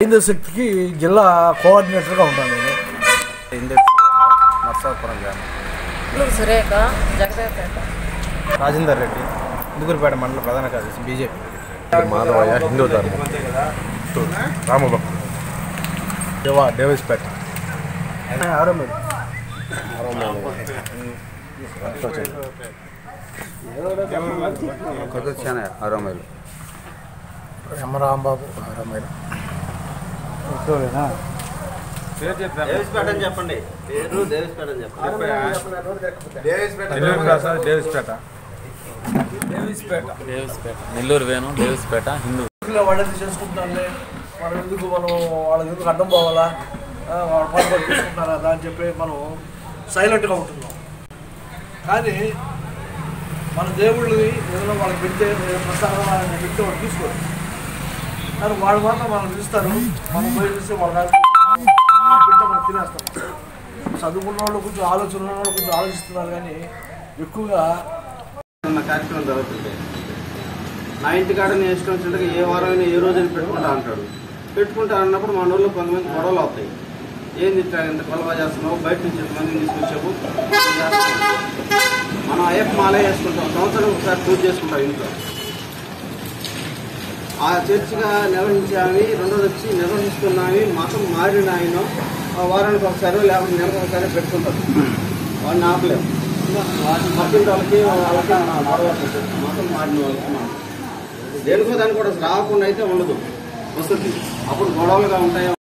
కేంద్ర శక్తికి జిల్లా కోఆర్డినేటర్గా ఉంటాను నేను ఇండెక్స్ నర్సాపురం గ్రామం ఇల్లు సురేఖ జగదేవపేట రాజేందర్ రెడ్డి ఇందుకూరుపేట మండల ప్రధాన కార్యదర్శి బీజేపీ మాధవయ్య హిందూ ధర్మం రామభక్తుడు దేవా డేవిస్పేట ఆరో మీరు కొద్దిగా ఆరో మైలు యమరాంబాబు ఆరో మీరు దేవిస్పేట అని చెప్పండి పేరు దేవిస్పేట అని చెప్పండి డేవిస్పేట నెల్లూరు వేణు డేవిస్పేట హిందూ వాళ్ళది చేసుకుంటానులే మనం ఎందుకు మనం వాళ్ళకి ఎందుకు అడ్డం పోవాలా ఆ, వాళ్ళ పని వాళ్ళు చేసుకుంటారు కదా అని చెప్పి మనం సైలెంట్గా ఉంటున్నాం కానీ మన దేవుళ్ళని ఏదైనా వాళ్ళకి పెడితే ప్రసాదం ఆయన పెడితే వాళ్ళు తీసుకోరు కానీ వాళ్ళు మాత్రం మనం పిలుస్తారు మనం పోయి చూస్తే వాళ్ళ కాదు పెడితే మనం తినేస్తాం చదువుకున్న వాళ్ళు కొంచెం ఆలోచన ఉన్న వాళ్ళు కొంచెం ఆలోచిస్తున్నారు కానీ ఎక్కువగా ఉన్న కార్యక్రమం జరుగుతుంది నా ఇంటికాడ నేను ఇష్టం వచ్చినట్టుగా ఏ వారం అయినా ఏ రోజైనా పెట్టుకుంటా అంటాడు పెట్టుకుంటా అన్నప్పుడు మన ఊళ్ళో కొంతమంది గొడవలు అవుతాయి ఏంది ఇట్లా ఇంత కొలవా చేస్తున్నావు బయట నుంచి ఎంతమందిని తీసుకొచ్చావు మనం అయ్యప్ప మాలే వేసుకుంటాం సంవత్సరం ఒకసారి పూజ చేసుకుంటాం ఇంట్లో ఆ చర్చిగా నిర్వహించామని రెండోది వచ్చి నిర్వహిస్తున్నామని మతం మారిన ఆయన ఆ వారానికి ఒకసారి లేకపోతే నెలకు ఒకసారి పెట్టుకుంటారు వాడిని ఆపలేము మతం వాళ్ళకి వాళ్ళకి మన గొడవ వస్తుంది. మతం మారిన వాళ్ళకి మనం దేనికో దానికి కూడా రాకుండా అయితే ఉండదు వస్తుంది అప్పుడు గొడవలుగా ఉంటాయి